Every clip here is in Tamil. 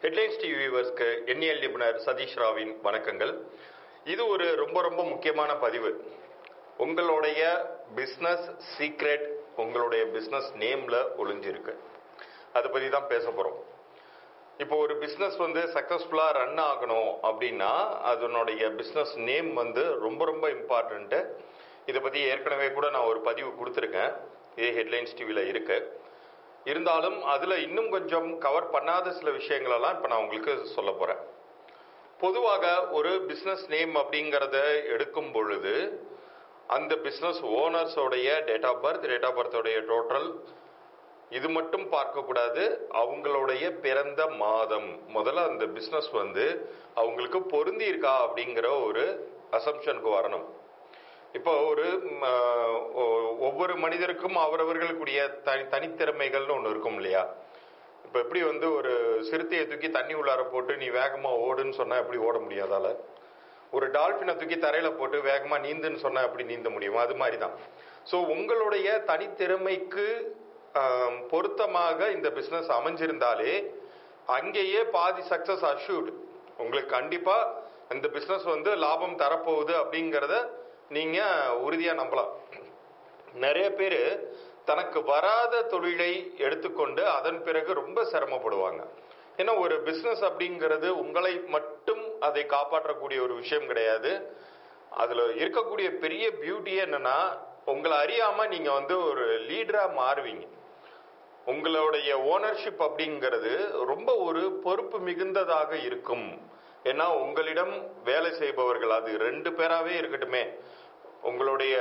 ஹெட்லைன்ஸ் டிவி வியூவர்ஸ்க்கு எண்ணியல் நிபுணர் சதீஷ் ராவின் வணக்கங்கள் இது ஒரு ரொம்ப ரொம்ப முக்கியமான பதிவு உங்களுடைய பிஸ்னஸ் சீக்ரெட் உங்களுடைய பிஸ்னஸ் நேம்ல ஒளிஞ்சிருக்கு அதை பத்தி தான் பேச போறோம் இப்போ ஒரு பிஸ்னஸ் வந்து சக்சஸ்ஃபுல்லா ரன் ஆகணும் அப்படின்னா அதனுடைய பிஸ்னஸ் நேம் வந்து ரொம்ப ரொம்ப இம்பார்ட்டன்ட்டு இதை பத்தி ஏற்கனவே கூட நான் ஒரு பதிவு கொடுத்துருக்கேன் இதே ஹெட்லைன்ஸ் டிவியில் இருக்கு இருந்தாலும் அதுல இன்னும் கொஞ்சம் கவர் பண்ணாத சில விஷயங்களெல்லாம் இப்போ நான் உங்களுக்கு சொல்ல போறேன் பொதுவாக ஒரு பிஸ்னஸ் நேம் அப்படிங்கிறத எடுக்கும் பொழுது அந்த பிஸ்னஸ் ஓனர்ஸோடைய date of birth date of பர்த்தோடைய டோட்டல் இது மட்டும் பார்க்கக்கூடாது அவங்களுடைய பிறந்த மாதம் முதல்ல அந்த பிஸ்னஸ் வந்து அவங்களுக்கு பொருந்தி இருக்கா அப்படிங்கிற ஒரு அசம்ஷனுக்கு வரணும் இப்போ ஒரு ம், ஆஹ், ஒ- ஒவ்வொரு மனிதருக்கும் அவரவர்களுக்குரிய தனி தனித்திறமைகள்னு ஒன்று இருக்கும் இல்லையா இப்போ எப்படி வந்து ஒரு சிறுத்தையை தூக்கி தண்ணி உள்ளார போட்டு நீ வேகமா ஓடுன்னு சொன்னா எப்படி ஓட முடியாதால ஒரு டால்பினை தூக்கி தரையில போட்டு வேகமா நீந்துன்னு சொன்னா எப்படி நீந்த முடியும் அது மாதிரி தான் ஸோ உங்களுடைய தனித்திறமைக்கு ஆம், பொருத்தமாக இந்த பிசினஸ் அமைஞ்சிருந்தாலே அங்கேயே பாதி சக்சஸ் அஷ்யூர்டு உங்களுக்கு கண்டிப்பா இந்த பிசினஸ் வந்து லாபம் தரப்போகுது அப்படிங்கிறத நீங்க உறுதியா நம்பலாம் நிறைய பேர் தனக்கு வராத தொழிலை எடுத்துக்கொண்டு அதன் பிறகு ரொம்ப சிரமப்படுவாங்க ஏன்னா ஒரு பிசினஸ் அப்படிங்கிறது உங்களை மட்டும் அதை காப்பாற்றக்கூடிய ஒரு விஷயம் கிடையாது அதுல இருக்கக்கூடிய பெரிய பியூட்டியே என்னன்னா உங்களை அறியாம நீங்க வந்து ஒரு லீடரா மாறுவீங்க உங்களுடைய ஓனர்ஷிப் அப்படிங்கிறது ரொம்ப ஒரு பொறுப்பு மிகுந்ததாக இருக்கும் ஏன்னா உங்களிடம் வேலை செய்பவர்கள் அது ரெண்டு பேராவே இருக்கட்டுமே உங்களுடைய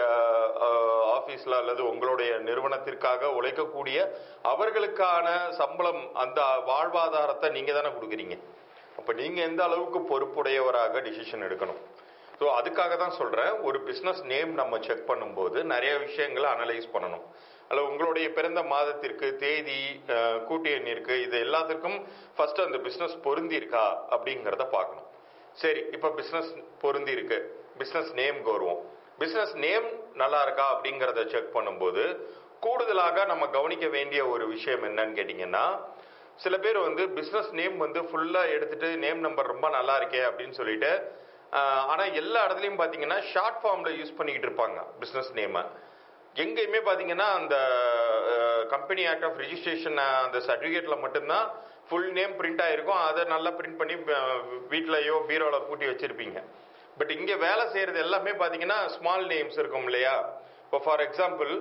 ஆபீஸ்ல அல்லது உங்களுடைய நிறுவனத்திற்காக உழைக்கக்கூடிய அவர்களுக்கான சம்பளம் அந்த வாழ்வாதாரத்தை நீங்க தானே கொடுக்குறீங்க அப்ப நீங்க எந்த அளவுக்கு பொறுப்புடையவராக டிசிஷன் எடுக்கணும் ஸோ அதுக்காக தான் சொல்றேன் ஒரு பிசினஸ் நேம் நம்ம செக் பண்ணும்போது நிறைய விஷயங்களை அனலைஸ் பண்ணணும் அல்ல உங்களுடைய பிறந்த மாதத்திற்கு தேதி அஹ், கூட்டு எண் இருக்கு இது எல்லாத்துக்கும் ஃபர்ஸ்ட் அந்த பிசினஸ் பொருந்தி இருக்கா அப்படிங்கிறத பார்க்கணும் சரி இப்ப பிசினஸ் பொருந்தி இருக்கு பிசினஸ் நேம் வருவோம் பிசினஸ் நேம் நல்லா இருக்கா அப்படிங்கறத செக் பண்ணும்போது கூடுதலாக நம்ம கவனிக்க வேண்டிய ஒரு விஷயம் என்னன்னு கேட்டீங்கன்னா சில பேர் வந்து பிசினஸ் நேம் வந்து ஃபுல்லா எடுத்துட்டு நேம் நம்பர் ரொம்ப நல்லா இருக்கே அப்படின்னு சொல்லிட்டு ஆஹ், ஆனா எல்லா இடத்துலயும் பாத்தீங்கன்னா ஷார்ட் ஃபார்ம்ல யூஸ் பண்ணிக்கிட்டு இருப்பாங்க பிசினஸ் நேமை எங்கேயுமே பாத்தீங்கன்னா அந்த கம்பெனி ஆக்ட் ஆஃப் ரெஜிஸ்ட்ரேஷன் அந்த சர்டிஃபிகேட்ல மட்டும்தான் ஃபுல் நேம் பிரிண்ட் ஆயிருக்கும் அதை நல்லா பிரிண்ட் பண்ணி அஹ், வீட்லயோ பீரோல பூட்டி வச்சிருப்பீங்க பட் இங்க வேலை செய்யறது எல்லாமே பாத்தீங்கன்னா ஸ்மால் நேம்ஸ் இருக்கும் இல்லையா இப்போ ஃபார் எக்ஸாம்பிள்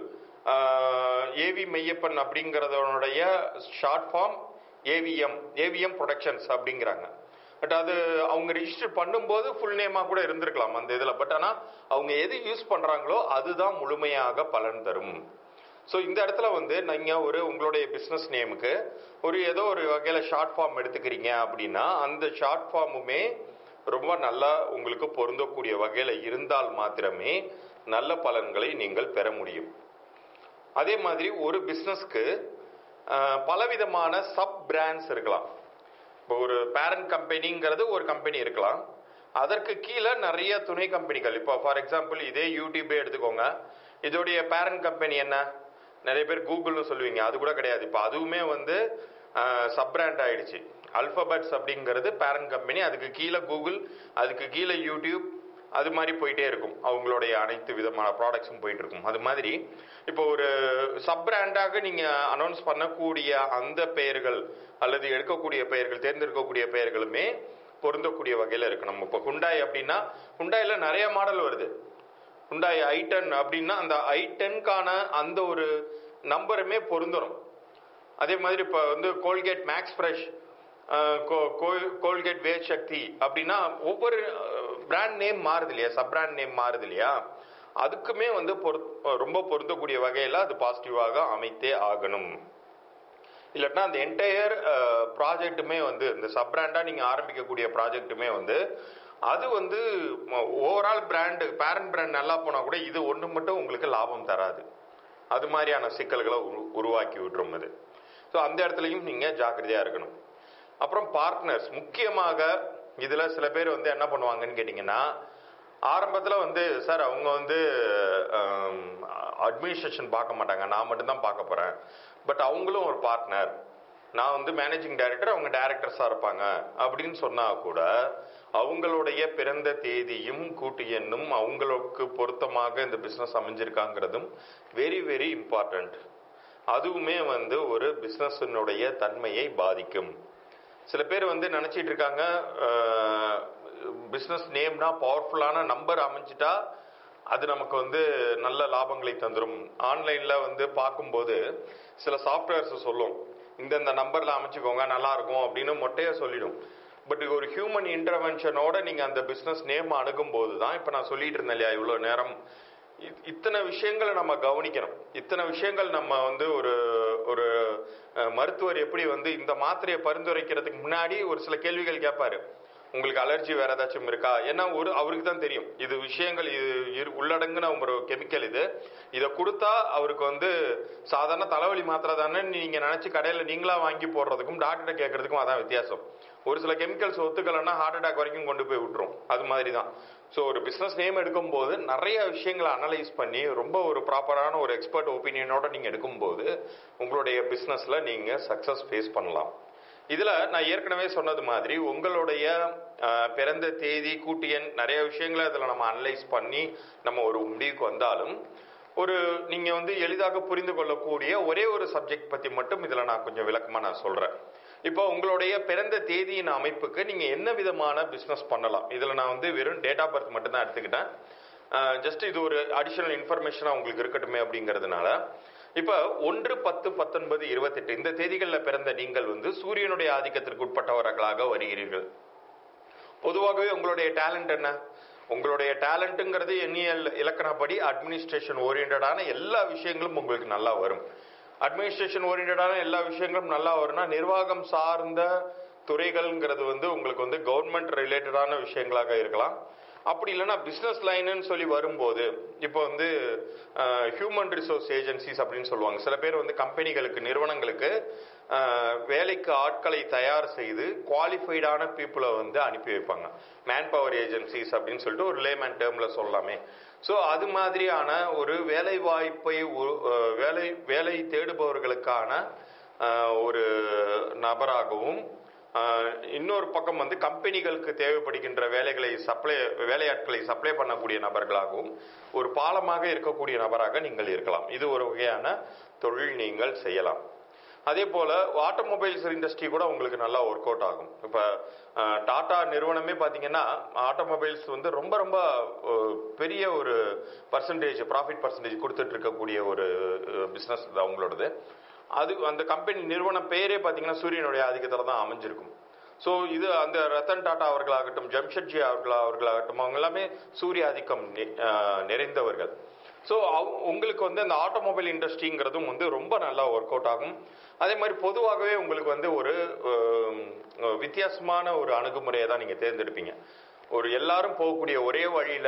ஏவி மெய்யப்பன் அப்படிங்கறதனுடைய short form AVM AVM productions அப்படிங்கிறாங்க பட் அது அவங்க ரிஜிஸ்டர் பண்ணும்போது ஃபுல் நேமா கூட இருந்திருக்கலாம் அந்த இதுல பட் ஆனா அவங்க எது யூஸ் பண்றாங்களோ அதுதான் முழுமையாக பலன் தரும் ஸோ இந்த இடத்துல வந்து நீங்க ஒரு உங்களுடைய பிசினஸ் நேமுக்கு ஒரு ஏதோ ஒரு வகையில ஷார்ட் ஃபார்ம் எடுத்துக்கிறீங்க அப்படின்னா அந்த ஷார்ட் ஃபார்முமே ரொம்ப நல்லா உங்களுக்கு பொருந்தக்கூடிய வகையில இருந்தால் மாத்திரமே நல்ல பலன்களை நீங்கள் பெற முடியும் அதே மாதிரி ஒரு பிசினஸ்க்கு பலவிதமான சப் பிராண்ட்ஸ் இருக்கலாம் இப்போ ஒரு பேரண்ட் கம்பெனிங்கிறது ஒரு கம்பெனி இருக்கலாம் அதற்கு கீழே நிறைய துணை கம்பெனிகள் இப்போ ஃபார் எக்ஸாம்பிள் இதே யூடியூபே எடுத்துக்கோங்க இதோடைய பேரண்ட் கம்பெனி என்ன நிறைய பேர் கூகுள்னு சொல்லுவீங்க அது கூட கிடையாது இப்போ அதுவுமே வந்து சப் பிராண்ட் ஆயிடுச்சு அல்பபெட்ஸ் அப்படிங்கிறது பேரண்ட் கம்பெனி அதுக்கு கீழே கூகுள் அதுக்கு கீழே யூடியூப் அது மாதிரி போயிட்டே இருக்கும் அவங்களுடைய அனைத்து விதமான ப்ராடக்ட்ஸும் போயிட்டு இருக்கும் அது மாதிரி இப்போ ஒரு சப் பிராண்டாக நீங்க அனௌன்ஸ் பண்ணக்கூடிய அந்த பெயர்கள் அல்லது எடுக்கக்கூடிய பெயர்கள் தேர்ந்தெடுக்கக்கூடிய பெயர்களுமே பொருந்தக்கூடிய வகையில இருக்கணும் இப்போ ஹுண்டாய் அப்படின்னா ஹுண்டாயில நிறைய மாடல் வருது ஹுண்டாய் ஐ டென் அப்படின்னா அந்த ஐ டென்கான அந்த ஒரு நம்பருமே பொருந்தணும் அதே மாதிரி இப்போ வந்து கோல்கேட் மேக்ஸ் ஃப்ரெஷ் கோல்கேட் வேர் சக்தி அப்படின்னா ஒவ்வொரு பிராண்ட் நேம் மாறுது இல்லையா சப் பிராண்ட் நேம் மாறுது இல்லையா அதுக்குமே வந்து பொருத்- ரொம்ப பொருந்தக்கூடிய வகையில் அது பாசிட்டிவாக அமைத்தே ஆகணும் இல்லாட்டினா அந்த என்டையர் ப்ராஜெக்ட்டுமே வந்து இந்த சப் பிராண்டா நீங்க ஆரம்பிக்கக்கூடிய ப்ராஜெக்ட்டுமே வந்து அது வந்து ஓவரால் பிராண்டு பேரண்ட் பிராண்ட் நல்லா போனா கூட இது ஒன்று மட்டும் உங்களுக்கு லாபம் தராது அது மாதிரியான சிக்கல்களை உரு- உருவாக்கி விட்டுரும் அது ஸோ அந்த இடத்துலையும் நீங்க ஜாக்கிரதையா இருக்கணும் அப்புறம் பார்ட்னர்ஸ் முக்கியமாக இதுல சில பேர் வந்து என்ன பண்ணுவாங்கன்னு கேட்டிங்கன்னா ஆரம்பத்துல வந்து சார் அவங்க வந்து அட்மினிஸ்ட்ரேஷன் பார்க்க மாட்டாங்க நான் மட்டும்தான் பார்க்க போறேன் பட் அவங்களும் ஒரு பார்ட்னர் நான் வந்து மேனேஜிங் டைரக்டர் அவங்க டைரக்டர்ஸா இருப்பாங்க அப்படின்னு சொன்னா கூட அவங்களுடைய பிறந்த தேதியும் கூட்டு எண்ணும் அவங்களுக்கு பொருத்தமாக இந்த பிசினஸ் அமைஞ்சிருக்காங்கிறதும் வெரி வெரி இம்பார்ட்டன்ட் அதுவுமே வந்து ஒரு பிசினஸினுடைய தன்மையை பாதிக்கும் சில பேர் வந்து நினைச்சிட்டு இருக்காங்க பிசினஸ் நேம்னா பவர்ஃபுல்லான நம்பர் அமைஞ்சிட்டா அது நமக்கு வந்து நல்ல லாபங்களை தந்துடும் ஆன்லைன்ல வந்து பார்க்கும்போது சில சாஃப்ட்வேர்ஸ் சொல்லும் இந்தந்த நம்பர்ல அமைச்சுக்கோங்க நல்லா இருக்கும் அப்படின்னு மொட்டையா சொல்லிடும் பட் ஒரு ஹியூமன் இன்டர்வென்ஷனோட நீங்க அந்த பிசினஸ் நேம் அணுகும் போது தான் இப்ப நான் சொல்லிட்டு இருந்தேன் இல்லையா இவ்வளவு நேரம் இ- இத்தனை விஷயங்களை நம்ம கவனிக்கணும் இத்தனை விஷயங்கள் நம்ம வந்து ஒரு ஒரு அஹ், மருத்துவர் எப்படி வந்து இந்த மாத்திரையை பரிந்துரைக்கிறதுக்கு முன்னாடி ஒரு சில கேள்விகள் கேட்பாரு உங்களுக்கு அலர்ஜி வேற ஏதாச்சும் இருக்கா ஏன்னா ஒரு அவருக்கு தான் தெரியும் இது விஷயங்கள் இது இரு- உள்ளடங்குன ஒரு கெமிக்கல் இது இதை கொடுத்தா அவருக்கு வந்து சாதாரண தலைவலி மாத்திரை தானே நீங்க நினைச்சு கடையில நீங்களா வாங்கி போடுறதுக்கும் டாக்டர்கிட்ட கேட்கறதுக்கும் அதான் வித்தியாசம் ஒரு சில கெமிக்கல்ஸ் ஒத்துக்கலைன்னா ஹார்ட் அட்டாக் வரைக்கும் கொண்டு போய் விட்டுரும் அது மாதிரி தான் ஸோ ஒரு பிஸ்னஸ் நேம் எடுக்கும்போது நிறைய விஷயங்களை அனலைஸ் பண்ணி ரொம்ப ஒரு ப்ராப்பரான ஒரு எக்ஸ்பர்ட் ஒப்பீனியனோட நீங்க எடுக்கும்போது உங்களுடைய பிஸ்னஸ்ல நீங்க சக்சஸ் ஃபேஸ் பண்ணலாம் இதுல நான் ஏற்கனவே சொன்னது மாதிரி உங்களுடைய அஹ், பிறந்த தேதி கூட்டு எண் நிறைய விஷயங்களை இதுல நம்ம அனலைஸ் பண்ணி நம்ம ஒரு முடிவுக்கு வந்தாலும் ஒரு நீங்க வந்து எளிதாக புரிந்து கொள்ளக்கூடிய ஒரே ஒரு சப்ஜெக்ட் பத்தி மட்டும் இதுல நான் கொஞ்சம் விளக்கமா நான் சொல்றேன் இப்போ உங்களுடைய பிறந்த தேதியின் அமைப்புக்கு நீங்க என்ன விதமான பிசினஸ் பண்ணலாம் இதுல நான் வந்து வெறும் டேட் ஆஃப் பர்த் மட்டும் தான் எடுத்துக்கிட்டேன் ஜஸ்ட் இது ஒரு அடிஷனல் இன்ஃபர்மேஷனா உங்களுக்கு இருக்கட்டுமே அப்படிங்கிறதுனால இப்ப ஒன்று பத்து பத்தொன்பது இருபத்தெட்டு இந்த தேதிகளில் பிறந்த நீங்கள் வந்து சூரியனுடைய ஆதிக்கத்திற்கு உட்பட்டவர்களாக வருகிறீர்கள் பொதுவாகவே உங்களுடைய டேலண்ட் என்ன உங்களுடைய டேலண்ட்டுங்கிறது எண்ணியல் இலக்கணப்படி அட்மினிஸ்ட்ரேஷன் ஓரியன்டான எல்லா விஷயங்களும் உங்களுக்கு நல்லா வரும் அட்மினிஸ்ட்ரேஷன் ஓரியன்டான எல்லா விஷயங்களும் நல்லா வரும்னா நிர்வாகம் சார்ந்த துறைகள்ங்கிறது வந்து உங்களுக்கு வந்து கவர்மெண்ட் ரிலேட்டடான விஷயங்களாக இருக்கலாம் அப்படி இல்லைன்னா பிஸ்னஸ் லைனுன்னு சொல்லி வரும்போது இப்போ வந்து ஹியூமன் ரிசோர்ஸ் ஏஜென்சிஸ் அப்படின்னு சொல்லுவாங்க சில பேர் வந்து கம்பெனிகளுக்கு நிறுவனங்களுக்கு அஹ், வேலைக்கு ஆட்களை தயார் செய்து குவாலிஃபைடான பீப்புளை வந்து அனுப்பி வைப்பாங்க மேன் பவர் ஏஜென்சிஸ் அப்படின்னு சொல்லிட்டு ஒரு லேமேன் டேர்ம்ல சொல்லலாமே ஸோ அது மாதிரியான ஒரு வேலை வாய்ப்பை ஒ- அஹ், வேலை வேலை தேடுபவர்களுக்கான அஹ், ஒரு நபராகவும் ஆஹ் இன்னொரு பக்கம் வந்து கம்பெனிகளுக்கு தேவைப்படுகின்ற வேலைகளை சப்ளை வேலையாட்களை சப்ளை பண்ணக்கூடிய நபர்களாகவும் ஒரு பாலமாக இருக்கக்கூடிய நபராக நீங்கள் இருக்கலாம் இது ஒரு வகையான தொழில் நீங்கள் செய்யலாம் அதே போல ஆட்டோமொபைல்ஸ் இண்டஸ்ட்ரி கூட உங்களுக்கு நல்லா ஒர்க் அவுட் ஆகும் இப்போ டாடா நிறுவனமே பார்த்தீங்கன்னா ஆட்டோமொபைல்ஸ் வந்து ரொம்ப ரொம்ப அஹ், பெரிய ஒரு பர்சன்டேஜ் ப்ராஃபிட் பர்சன்டேஜ் கொடுத்துட்டு இருக்கக்கூடிய ஒரு பிஸ்னஸ் இது அவங்களோடது அது அந்த கம்பெனி நிறுவன பெயரே பார்த்தீங்கன்னா சூரியனுடைய ஆதிக்கத்தில் தான் அமைஞ்சிருக்கும் ஸோ இது அந்த ரத்தன் டாடா அவர்களாகட்டும் ஜம்ஷெட்ஜி அவர்களா அவர்களாகட்டும் அவங்க எல்லாமே சூரிய ஆதிக்கம் நி- ஆஹ் நிறைந்தவர்கள் ஸோ உங்களுக்கு வந்து அந்த ஆட்டோமொபைல் இண்டஸ்ட்ரிங்கிறதும் வந்து ரொம்ப நல்லா ஒர்க் அவுட் ஆகும் அதே மாதிரி பொதுவாகவே உங்களுக்கு வந்து ஒரு ஆம், வித்தியாசமான ஒரு அணுகுமுறையை தான் நீங்கள் தேர்ந்தெடுப்பீங்க ஒரு எல்லாரும் போகக்கூடிய ஒரே வழியில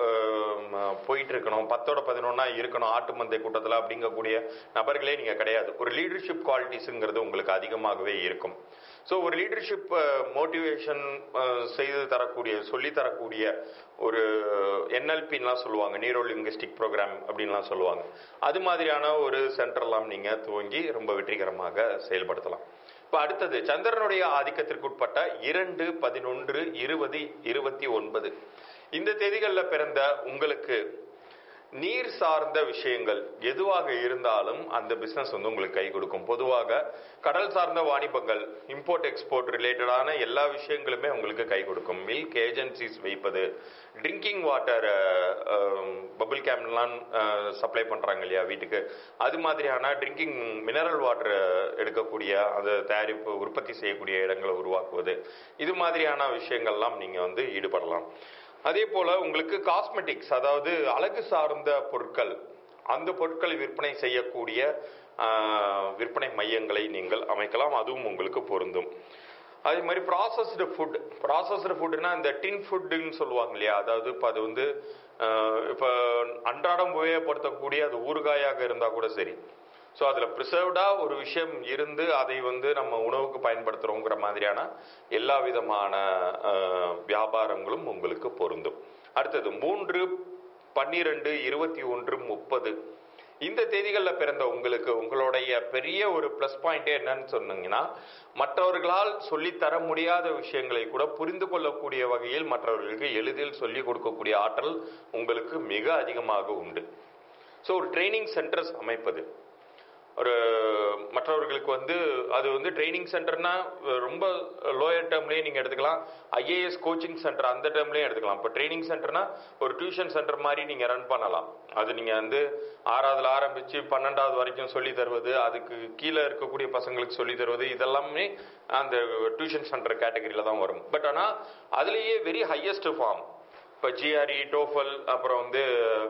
ஆம், போயிட்டு இருக்கணும் பத்தோட பதினொன்னா இருக்கணும் ஆட்டு மந்தை கூட்டத்தில் அப்படிங்கக்கூடிய நபர்களே நீங்க கிடையாது ஒரு லீடர்ஷிப் குவாலிட்டிஸுங்கிறது உங்களுக்கு அதிகமாகவே இருக்கும் ஸோ ஒரு லீடர்ஷிப் மோட்டிவேஷன் செய்து தரக்கூடிய சொல்லி தரக்கூடிய ஒரு என்எல்பின்லாம் சொல்லுவாங்க நீரோ லிங்குஸ்டிக் ப்ரோக்ராம் அப்படின்லாம் சொல்லுவாங்க அது மாதிரியான ஒரு சென்டர்லாம் நீங்க துவங்கி ரொம்ப வெற்றிகரமாக செயல்படுத்தலாம் இப்ப அடுத்தது சந்திரனுடைய ஆதிக்கத்திற்குட்பட்ட இரண்டு பதினொன்று இருபது இருபத்தி ஒன்பது இந்த தேதிகளில் பிறந்த உங்களுக்கு நீர் சார்ந்த விஷயங்கள் எதுவாக இருந்தாலும் அந்த பிசினஸ் வந்து உங்களுக்கு கை கொடுக்கும் பொதுவாக கடல் சார்ந்த வாணிபங்கள் இம்போர்ட் எக்ஸ்போர்ட் ரிலேட்டடான எல்லா விஷயங்களுமே உங்களுக்கு கை கொடுக்கும் மில்க் ஏஜென்சிஸ் வைப்பது ட்ரிங்கிங் வாட்டர் பபிள் கேம்லாம் சப்ளை பண்றாங்க இல்லையா வீட்டுக்கு அது மாதிரியான ட்ரிங்கிங் மினரல் வாட்டர் எடுக்கக்கூடிய அது தயாரிப்பு உற்பத்தி செய்யக்கூடிய இடங்களை உருவாக்குவது இது மாதிரியான விஷயங்கள்லாம் நீங்க வந்து ஈடுபடலாம் அதே போல உங்களுக்கு காஸ்மெட்டிக்ஸ் அதாவது அழகு சார்ந்த பொருட்கள் அந்த பொருட்களை விற்பனை செய்யக்கூடிய ஆஹ், விற்பனை மையங்களை நீங்கள் அமைக்கலாம் அதுவும் உங்களுக்கு பொருந்தும் அதே மாதிரி ப்ராசஸ்டு ஃபுட் ப்ராசஸ்டு ஃபுட்னா இந்த டின் ஃபுட்டுன்னு சொல்லுவாங்க இல்லையா அதாவது இப்போ அது வந்து இப்போ அன்றாடம் உபயோகப்படுத்தக்கூடிய அது ஊறுகாயாக இருந்தால் கூட சரி ஸோ அதில் ப்ரிசர்வ்டாக ஒரு விஷயம் இருந்து அதை வந்து நம்ம உணவுக்கு பயன்படுத்துகிறோங்கிற மாதிரியான எல்லா விதமான அஹ், வியாபாரங்களும் உங்களுக்கு பொருந்தும் அடுத்தது மூன்று பன்னிரெண்டு இருபத்தி ஒன்று முப்பது இந்த தேதிகளில் பிறந்த உங்களுக்கு உங்களுடைய பெரிய ஒரு ப்ளஸ் பாயிண்டே என்னன்னு சொன்னீங்கன்னா மற்றவர்களால் சொல்லித்தர முடியாத விஷயங்களை கூட புரிந்து கொள்ளக்கூடிய வகையில் மற்றவர்களுக்கு எளிதில் சொல்லிக் கொடுக்கக்கூடிய ஆற்றல் உங்களுக்கு மிக அதிகமாக உண்டு ஸோ ஒரு ட்ரைனிங் சென்டர்ஸ் அமைப்பது ஒரு மற்றவர்களுக்கு வந்து அது வந்து ட்ரைனிங் சென்டர்னா ரொம்ப லோயர் டேர்ம்லேயே நீங்கள் எடுத்துக்கலாம் ஐஏஎஸ் கோச்சிங் சென்டர் அந்த டேர்ம்லேயும் எடுத்துக்கலாம் இப்போ ட்ரைனிங் சென்டர்னா ஒரு டியூஷன் சென்டர் மாதிரி நீங்கள் ரன் பண்ணலாம் அது நீங்கள் வந்து ஆறாவதுல ஆரம்பித்து பன்னெண்டாவது வரைக்கும் சொல்லி தருவது அதுக்கு கீழே இருக்கக்கூடிய பசங்களுக்கு சொல்லி தருவது இதெல்லாமே அந்த டியூஷன் சென்டர் கேட்டகரியில் தான் வரும் பட் ஆனால் அதுலேயே வெரி ஹையஸ்ட் ஃபார்ம் இப்போ ஜிஆர்இ டோஃபல் அப்புறம் வந்து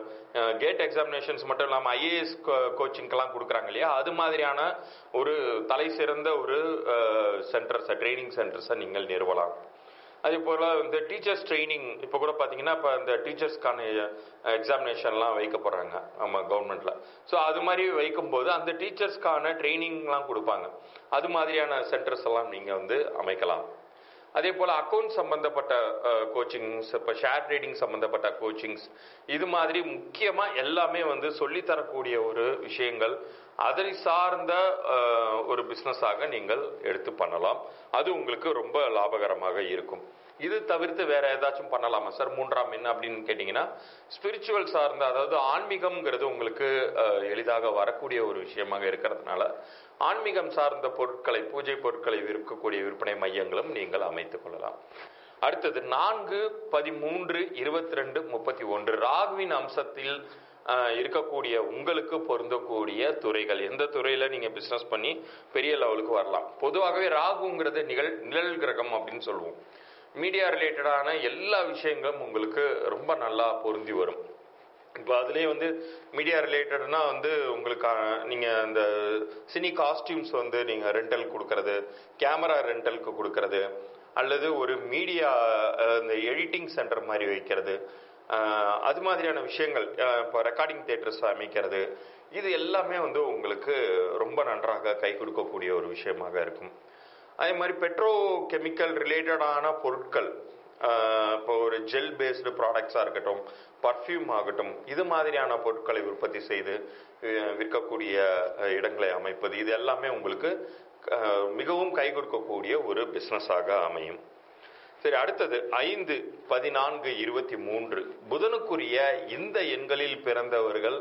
கேட் எக்ஸாமினேஷன்ஸ் மட்டும் இல்லாமல் ஐஏஎஸ் கோச்சிங்க்கெல்லாம் கொடுக்குறாங்க இல்லையா அது மாதிரியான ஒரு தலை சிறந்த ஒரு சென்டர்ஸை ட்ரைனிங் சென்டர்ஸை நீங்கள் நிறுவலாம் அதே போல் வந்து டீச்சர்ஸ் ட்ரைனிங் இப்போ கூட பார்த்தீங்கன்னா இப்போ இந்த டீச்சர்ஸ்க்கான எக்ஸாமினேஷன்லாம் வைக்க போகிறாங்க நம்ம கவர்மெண்ட்டில் ஸோ அது மாதிரி வைக்கும்போது அந்த டீச்சர்ஸ்க்கான ட்ரைனிங்லாம் கொடுப்பாங்க அது மாதிரியான சென்டர்ஸ் எல்லாம் நீங்கள் வந்து அமைக்கலாம் அதே போல் அக்கௌண்ட் சம்பந்தப்பட்ட கோச்சிங்ஸ் இப்போ ஷேர் ட்ரேடிங் சம்பந்தப்பட்ட கோச்சிங்ஸ் இது மாதிரி முக்கியமாக எல்லாமே வந்து சொல்லித்தரக்கூடிய ஒரு விஷயங்கள் அதை சார்ந்த அஹ், ஒரு பிஸ்னஸாக நீங்கள் எடுத்து பண்ணலாம் அது உங்களுக்கு ரொம்ப லாபகரமாக இருக்கும் இது தவிர்த்து வேற ஏதாச்சும் பண்ணலாமா சார் மூன்றாம் என்ன அப்படின்னு கேட்டிங்கன்னா ஸ்பிரிச்சுவல் சார்ந்த அதாவது ஆன்மீகம்ங்கிறது உங்களுக்கு அஹ், எளிதாக வரக்கூடிய ஒரு விஷயமாக இருக்கிறதுனால ஆன்மீகம் சார்ந்த பொருட்களை பூஜை பொருட்களை விற்கக்கூடிய விற்பனை மையங்களும் நீங்கள் அமைத்துக் கொள்ளலாம் அடுத்தது நான்கு பதிமூன்று இருபத்தி ரெண்டு முப்பத்தி ஒன்று ராகுவின் அம்சத்தில் அஹ், இருக்கக்கூடிய உங்களுக்கு பொருந்தக்கூடிய துறைகள் எந்த துறையில நீங்க பிசினஸ் பண்ணி பெரிய லெவலுக்கு வரலாம் பொதுவாகவே ராகுங்கிறது நிகழ் நிழல் கிரகம் அப்படின்னு சொல்லுவோம் மீடியா ரிலேட்டடான எல்லா விஷயங்களும் உங்களுக்கு ரொம்ப நல்லா பொருந்தி வரும் இப்போ அதுலேயே வந்து மீடியா ரிலேட்டட்னா வந்து உங்களுக்கு நீங்கள் இந்த சினி காஸ்டியூம்ஸ் வந்து நீங்கள் ரெண்டல் கொடுக்கறது கேமரா ரெண்டலுக்கு கொடுக்கறது அல்லது ஒரு மீடியா இந்த எடிட்டிங் சென்டர் மாதிரி வைக்கிறது அஹ், அது மாதிரியான விஷயங்கள் அஹ், இப்போ ரெக்கார்டிங் தேட்டர்ஸ் அமைக்கிறது இது எல்லாமே வந்து உங்களுக்கு ரொம்ப நன்றாக கை கொடுக்கக்கூடிய ஒரு விஷயமாக இருக்கும் அதே மாதிரி பெட்ரோ கெமிக்கல் ரிலேட்டடான பொருட்கள் ஆஹ் இப்போ ஒரு ஜெல் பேஸ்டு ப்ராடக்ட்ஸாக இருக்கட்டும் பர்ஃப்யூம் ஆகட்டும் இது மாதிரியான பொருட்களை உற்பத்தி செய்து அஹ் விற்கக்கூடிய அஹ், இடங்களை அமைப்பது இது எல்லாமே உங்களுக்கு அஹ், மிகவும் கை கொடுக்கக்கூடிய ஒரு பிஸ்னஸாக அமையும் சரி அடுத்தது ஐந்து பதினான்கு இருபத்தி மூன்று புதனுக்குரிய இந்த எண்களில் பிறந்தவர்கள்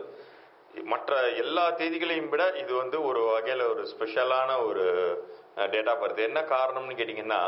மற்ற எல்லா தேதிகளையும் விட இது வந்து ஒரு வகையில் ஒரு ஸ்பெஷலான ஒரு டேட்டா பர்த் என்ன காரணம்னு கேட்டிங்கன்னா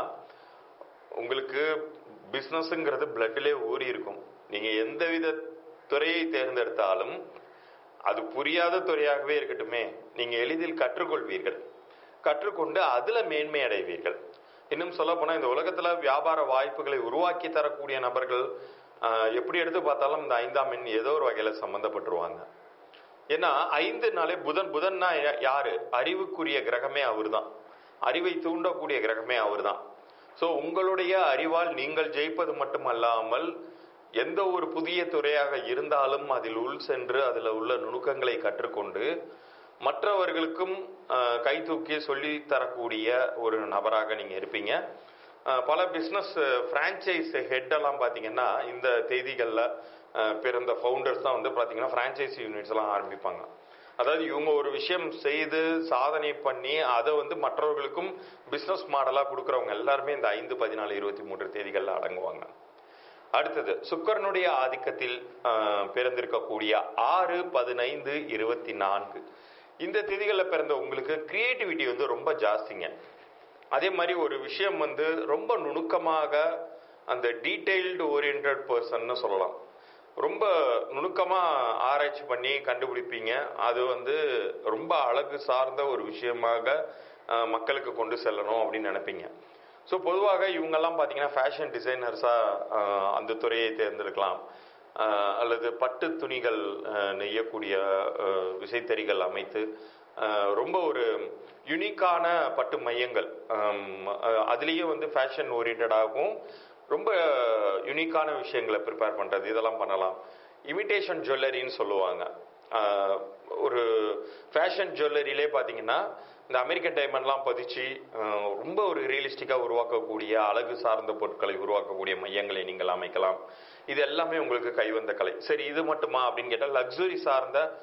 உங்களுக்கு பிஸ்னஸ்ங்கிறது பிளட்டிலே ஊறி இருக்கும் நீங்கள் எந்தவித துறையை தேர்ந்தெடுத்தாலும் அது புரியாத துறையாகவே இருக்கட்டுமே நீங்கள் எளிதில் கற்றுக்கொள்வீர்கள் கற்றுக்கொண்டு அதில் மேன்மை அடைவீர்கள் இன்னும் சொல்ல போனால் இந்த உலகத்தில் வியாபார வாய்ப்புகளை உருவாக்கி தரக்கூடிய நபர்கள் ஆஹ், எப்படி எடுத்து பார்த்தாலும் இந்த ஐந்தாம் எண் ஏதோ ஒரு வகையில் சம்மந்தப்பட்டுருவாங்க ஏன்னா ஐந்து நாளே புதன் புதன்னா யா- யாரு அறிவுக்குரிய கிரகமே அவர்தான் அறிவை தூண்டக்கூடிய கிரகமே அவர்தான் ஸோ உங்களுடைய அறிவால் நீங்கள் ஜெயிப்பது மட்டுமல்லாமல் எந்த ஒரு புதிய துறையாக இருந்தாலும் அதில் உள் சென்று அதில் உள்ள நுணுக்கங்களை கற்றுக்கொண்டு மற்றவர்களுக்கும் அஹ், கை தூக்கி சொல்லி தரக்கூடிய ஒரு நபராக நீங்க இருப்பீங்க அஹ், பல பிஸ்னஸ் ஃப்ரான்ச்சைஸ் ஹெட்டெல்லாம் பார்த்தீங்கன்னா இந்த தேதிகளில் பிறந்த ஃபவுண்டர்ஸ் தான் வந்து பார்த்தீங்கன்னா ஃப்ரான்ச்சைசி யூனிட்ஸ் எல்லாம் ஆரம்பிப்பாங்க அதாவது இவங்க ஒரு விஷயம் செய்து சாதனை பண்ணி அதை வந்து மற்றவர்களுக்கும் பிஸ்னஸ் மாடலாக கொடுக்குறவங்க எல்லாருமே இந்த ஐந்து பதினாலு இருபத்தி மூன்று தேதிகளில் அடங்குவாங்க அடுத்தது சுக்கரனுடைய ஆதிக்கத்தில் ஆஹ், பிறந்திருக்கக்கூடிய ஆறு பதினைந்து இருபத்தி நான்கு இந்த தேதிகளில் பிறந்த உங்களுக்கு கிரியேட்டிவிட்டி வந்து ரொம்ப ஜாஸ்திங்க அதே மாதிரி ஒரு விஷயம் வந்து ரொம்ப நுணுக்கமாக அந்த டீட்டெயில்டு ஓரியன்ட் பர்சன்னு சொல்லலாம் ரொம்ப நுணுக்கமாக ஆராய்ச்சி பண்ணி கண்டுபிடிப்பீங்க அது வந்து ரொம்ப அழகு சார்ந்த ஒரு விஷயமாக ஆஹ், மக்களுக்கு கொண்டு செல்லணும் அப்படின்னு நினைப்பீங்க ஸோ பொதுவாக இவங்கெல்லாம் பார்த்தீங்கன்னா ஃபேஷன் டிசைனர்ஸாக அந்த துறையை தேர்ந்தெடுக்கலாம் ஆஹ், அல்லது பட்டு துணிகள் ஆஹ், நெய்யக்கூடிய ஆஹ், விசைத்தறிகள் அமைத்து ஆஹ், ரொம்ப ஒரு யுனிக்கான பட்டு மையங்கள் ஆம், ஆஹ், அதுலேயும் வந்து ஃபேஷன் ஓரியன்டாகவும் ரொம்ப யுனிக்கான விஷயங்களை ப்ரிப்பேர் பண்ணுறது இதெல்லாம் பண்ணலாம் இமிட்டேஷன் ஜுவல்லரின்னு சொல்லுவாங்க ஆஹ், ஒரு ஃபேஷன் ஜுவல்லரியிலே பார்த்தீங்கன்னா இந்த அமெரிக்கன் டைமண்ட்லாம் பதிச்சு ஆஹ், ரொம்ப ஒரு ரியலிஸ்டிக்காக உருவாக்கக்கூடிய அழகு சார்ந்த பொருட்களை உருவாக்கக்கூடிய மையங்களை நீங்கள் அமைக்கலாம் இது எல்லாமே உங்களுக்கு கைவந்த கலை சரி இது மட்டுமா அப்படின்னு கேட்டால் லக்ஸுரி சார்ந்த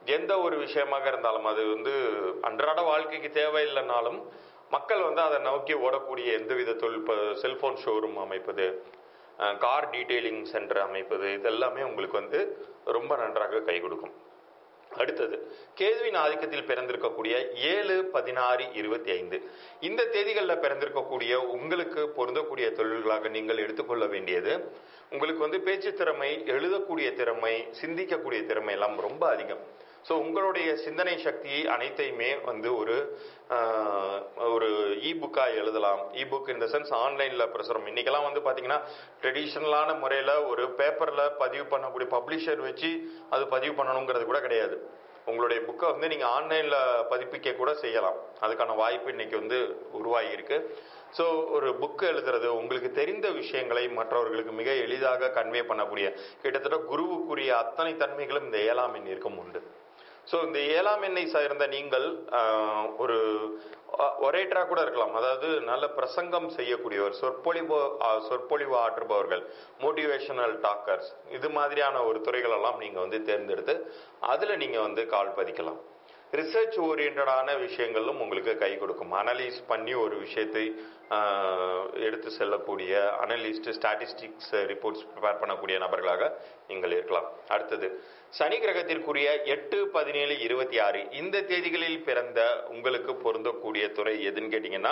எந்த ஒரு விஷயமாக இருந்தாலும் அது வந்து அன்றாட வாழ்க்கைக்கு தேவையில்லைனாலும் மக்கள் வந்து அதை நோக்கி ஓடக்கூடிய எந்தவித தொழில் இப்போ செல்போன் ஷோரூம் அமைப்பது கார் டீட்டெயிலிங் சென்டர் அமைப்பது இதெல்லாமே உங்களுக்கு வந்து ரொம்ப நன்றாக கை கொடுக்கும் அடுத்தது கேதுவின் ஆதிக்கத்தில் பிறந்திருக்கக்கூடிய ஏழு பதினாறு இருபத்தி ஐந்து இந்த தேதிகளில் பிறந்திருக்கக்கூடிய உங்களுக்கு பொருந்தக்கூடிய தொழில்களாக நீங்கள் எடுத்துக்கொள்ள வேண்டியது உங்களுக்கு வந்து பேச்சு திறமை எழுதக்கூடிய திறமை சிந்திக்கக்கூடிய திறமை எல்லாம் ரொம்ப அதிகம் ஸோ உங்களுடைய சிந்தனை சக்தி அனைத்தையுமே வந்து ஒரு ஆஹ், ஒரு இ புக்காக எழுதலாம் இ புக் இந்த சென்ஸ் ஆன்லைனில் பிரசுரம் இன்னைக்கெல்லாம் வந்து பார்த்தீங்கன்னா ட்ரெடிஷ்னலான முறையில் ஒரு பேப்பரில் பதிவு பண்ணக்கூடிய பப்ளிஷர் வச்சு அது பதிவு பண்ணணுங்கிறது கூட கிடையாது உங்களுடைய புக்கை வந்து நீங்கள் ஆன்லைனில் பதிப்பிக்க கூட செய்யலாம் அதுக்கான வாய்ப்பு இன்னைக்கு வந்து உருவாகி இருக்கு ஸோ ஒரு புக்கு எழுதுறது உங்களுக்கு தெரிந்த விஷயங்களை மற்றவர்களுக்கு மிக எளிதாக கன்வே பண்ணக்கூடிய கிட்டத்தட்ட குருவுக்குரிய அத்தனை தன்மைகளும் இந்த ஏழாம் எண்ணிற்கும் உண்டு ஸோ இந்த ஏழாம் எண்ணை சார்ந்த நீங்கள் ஆஹ், ஒரு ஒரேட்டரா கூட இருக்கலாம் அதாவது நல்ல பிரசங்கம் செய்யக்கூடியவர் சொற்பொழிவு ஆஹ், சொற்பொழிவு ஆற்றுபவர்கள் மோட்டிவேஷனல் டாக்கர்ஸ் இது மாதிரியான ஒரு துறைகளெல்லாம் நீங்கள் வந்து தேர்ந்தெடுத்து அதில் நீங்கள் வந்து கால் பதிக்கலாம் ரிசர்ச் ஓரியன்டான விஷயங்களும் உங்களுக்கு கை கொடுக்கும் அனலைஸ் பண்ணி ஒரு விஷயத்தை ஆஹ், எடுத்து செல்லக்கூடிய அனலிஸ்ட் ஸ்டாட்டிஸ்டிக்ஸ் ரிப்போர்ட்ஸ் ப்ரிப்பேர் பண்ணக்கூடிய நபர்களாக நீங்கள் இருக்கலாம் அடுத்தது சனி கிரகத்திற்குரிய எட்டு பதினேழு இருபத்தி ஆறு இந்த தேதிகளில் பிறந்த உங்களுக்கு பொருந்தக்கூடிய துறை எதுன்னு கேட்டிங்கன்னா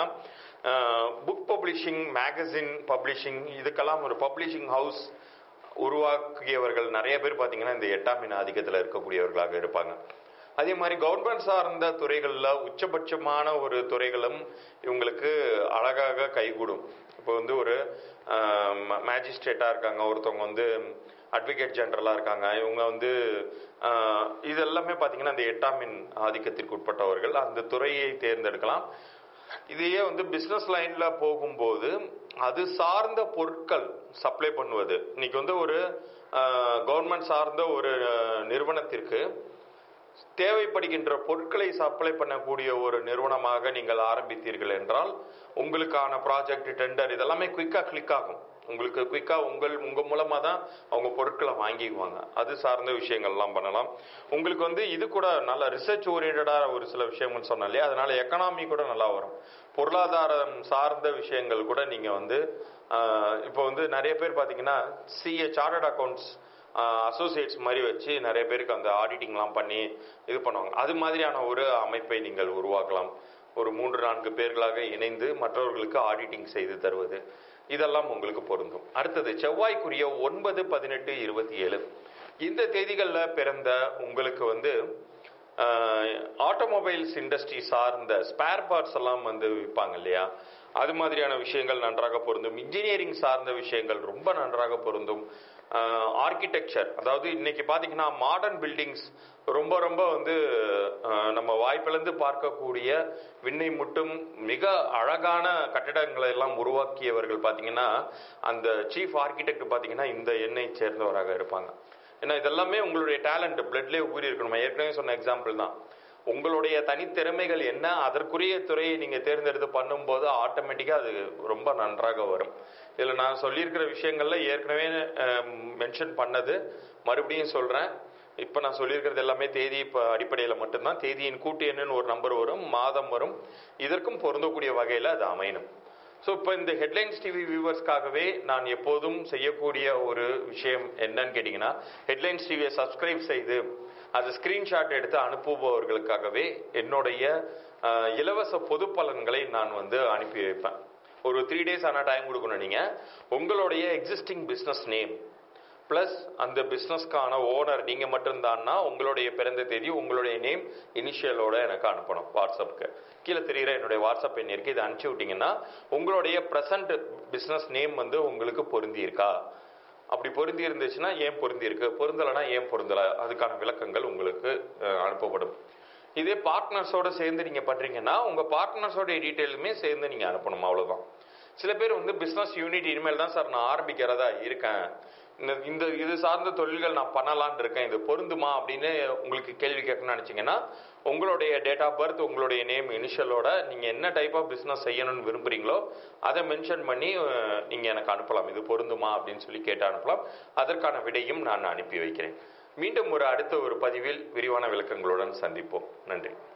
புக் பப்ளிஷிங் மேகசின் பப்ளிஷிங் இதுக்கெல்லாம் ஒரு பப்ளிஷிங் ஹவுஸ் உருவாக்கியவர்கள் நிறைய பேர் பார்த்தீங்கன்னா இந்த எட்டாம் மீன் ஆதிக்கத்தில் இருக்கக்கூடியவர்களாக இருப்பாங்க அதே மாதிரி கவர்மெண்ட் சார்ந்த துறைகளில் உச்சபட்சமான ஒரு துறைகளும் இவங்களுக்கு அழகாக கைகூடும் இப்போ வந்து ஒரு மேஜிஸ்ட்ரேட்டாக இருக்காங்க ஒருத்தவங்க வந்து அட்வொகேட் ஜெனரலாக இருக்காங்க இவங்க வந்து ஆஹ், இது எல்லாமே பார்த்தீங்கன்னா இந்த எட்டாம் மின் ஆதிக்கத்திற்கு உட்பட்டவர்கள் அந்த துறையை தேர்ந்தெடுக்கலாம் இதையே வந்து பிஸ்னஸ் லைன்ல போகும்போது அது சார்ந்த பொருட்கள் சப்ளை பண்ணுவது இன்னைக்கு வந்து ஒரு கவர்மெண்ட் சார்ந்த ஒரு அஹ், நிறுவனத்திற்கு தேவைப்படுகின்ற பொருட்களை சப்ளை பண்ணக்கூடிய ஒரு நிறுவனமாக நீங்கள் ஆரம்பித்தீர்கள் என்றால் உங்களுக்கான ப்ராஜெக்ட் டெண்டர் இதெல்லாமே குயிக்கா கிளிக் ஆகும் உங்களுக்கு குயிக்கா உங்கள் உங்க மூலமா தான் அவங்க பொருட்களை வாங்கிக்குவாங்க அது சார்ந்த விஷயங்கள்லாம் பண்ணலாம் உங்களுக்கு வந்து இது கூட நல்ல ரிசர்ச் ஓரியன்டா ஒரு சில விஷயங்கள் சொன்னேன் இல்லையா அதனால எக்கனாமி கூட நல்லா வரும் பொருளாதாரம் சார்ந்த விஷயங்கள் கூட நீங்க வந்து ஆஹ், இப்போ வந்து நிறைய பேர் பாத்தீங்கன்னா சிஏ சார்ட்டர்ட் அக்கௌண்ட்ஸ் அசோசியேட்ஸ் மாதிரி வச்சு நிறைய பேருக்கு அந்த ஆடிட்டிங்லாம் பண்ணி இது பண்ணுவாங்க அது மாதிரியான ஒரு அமைப்பை நீங்கள் உருவாக்கலாம் ஒரு மூன்று நான்கு பேர்களாக இணைந்து மற்றவர்களுக்கு ஆடிட்டிங் செய்து தருவது இதெல்லாம் உங்களுக்கு பொருந்தும் அடுத்தது செவ்வாய்க்குரிய ஒன்பது பதினெட்டு இருபத்தி ஏழு இந்த தேதிகளில் பிறந்த உங்களுக்கு வந்து ஆட்டோமொபைல்ஸ் இண்டஸ்ட்ரி சார்ந்த ஸ்பேர் பார்ட்ஸ் எல்லாம் வந்து விற்பாங்க இல்லையா அது மாதிரியான விஷயங்கள் நன்றாக பொருந்தும் இன்ஜினியரிங் சார்ந்த விஷயங்கள் ரொம்ப நன்றாக பொருந்தும் ஆர்கிடெக்சர் அதாவது இன்னைக்கு பார்த்தீங்கன்னா மாடர்ன் பில்டிங்ஸ் ரொம்ப ரொம்ப வந்து ஆஹ், நம்ம வாய்ப்பிழந்து பார்க்கக்கூடிய விண்ணை முட்டும் மிக அழகான கட்டிடங்களை எல்லாம் உருவாக்கியவர்கள் பார்த்தீங்கன்னா அந்த சீஃப் ஆர்கிடெக்ட் பார்த்தீங்கன்னா இந்த எண்ணெய் சேர்ந்தவராக இருப்பாங்க ஏன்னா இதெல்லாமே உங்களுடைய டேலண்ட் பிளட்லேயே ஊறி இருக்கணும் நான் ஏற்கனவே சொன்ன எக்ஸாம்பிள் தான் உங்களுடைய தனித்திறமைகள் என்ன அதற்குரிய துறையை நீங்க தேர்ந்தெடுத்து பண்ணும்போது ஆட்டோமேட்டிக்கா அது ரொம்ப நன்றாக வரும் இதுல நான் சொல்லியிருக்கிற விஷயங்கள்ல ஏற்கனவே மென்ஷன் பண்ணது மறுபடியும் சொல்றேன் இப்ப நான் சொல்லியிருக்கிறது எல்லாமே தேதி இப்ப அடிப்படையில மட்டும்தான் தேதியின் கூட்டு எண்ணுன்னு ஒரு நம்பர் வரும் மாதம் வரும் இதற்கும் பொருந்தக்கூடிய வகையில அது அமையணும் ஸோ இப்போ இந்த ஹெட்லைன்ஸ் டிவி வியூவர்ஸ்க்காகவே நான் எப்போதும் செய்யக்கூடிய ஒரு விஷயம் என்னன்னு கேட்டிங்கன்னா ஹெட்லைன்ஸ் டிவியை சப்ஸ்கிரைப் செய்து அது ஸ்கிரீன்ஷாட் எடுத்து அனுப்புபவர்களுக்காகவே என்னுடைய அஹ், இலவச பொது பலன்களை நான் வந்து அனுப்பி வைப்பேன் ஒரு த்ரீ டேஸ் ஆனால் டைம் கொடுக்கணும் நீங்கள் உங்களுடைய எக்ஸிஸ்டிங் பிஸ்னஸ் நேம் ப்ளஸ் அந்த பிஸ்னஸ்க்கான ஓனர் நீங்கள் மட்டும்தான்னா உங்களுடைய பிறந்த தேதி உங்களுடைய நேம் இனிஷியலோட எனக்கு அனுப்பணும் வாட்ஸ்அப்புக்கு கீழே தெரிகிற என்னுடைய வாட்ஸ்அப் எண் இருக்கு இதை அனுப்பிச்சி விட்டீங்கன்னா உங்களுடைய ப்ரெசன்ட் பிஸ்னஸ் நேம் வந்து உங்களுக்கு பொருந்தி இருக்கா அப்படி பொருந்தி இருந்துச்சுன்னா ஏன் பொருந்தி இருக்கு பொருந்தலைன்னா ஏன் பொருந்தலை அதுக்கான விளக்கங்கள் உங்களுக்கு அஹ், அனுப்பப்படும் இதே பார்ட்னர்ஸோட சேர்ந்து நீங்க பண்றீங்கன்னா உங்க பார்ட்னர்ஸோட டீட்டெயிலுமே சேர்ந்து நீங்க அனுப்பணும் அவ்வளவுதான் சில பேர் வந்து பிசினஸ் யூனிட் இனிமேல் தான் சார் நான் ஆரம்பிக்கிறதா இருக்கேன் இந்த இந்த இது சார்ந்த தொழில்கள் நான் பண்ணலாம்னு இருக்கேன் இது பொருந்துமா அப்படின்னு உங்களுக்கு கேள்வி கேட்கணும்னு நினைச்சீங்கன்னா உங்களுடைய டேட் ஆஃப் பர்த் உங்களுடைய நேம் இனிஷியலோட நீங்க என்ன டைப் ஆஃப் பிசினஸ் செய்யணும்னு விரும்புறீங்களோ அதை மென்ஷன் பண்ணி அஹ், நீங்க எனக்கு அனுப்பலாம் இது பொருந்துமா அப்படின்னு சொல்லி கேட்டு அனுப்பலாம் அதற்கான விடையும் நான் அனுப்பி வைக்கிறேன் மீண்டும் ஒரு அடுத்த ஒரு பதிவில் விரிவான விளக்கங்களுடன் சந்திப்போம் நன்றி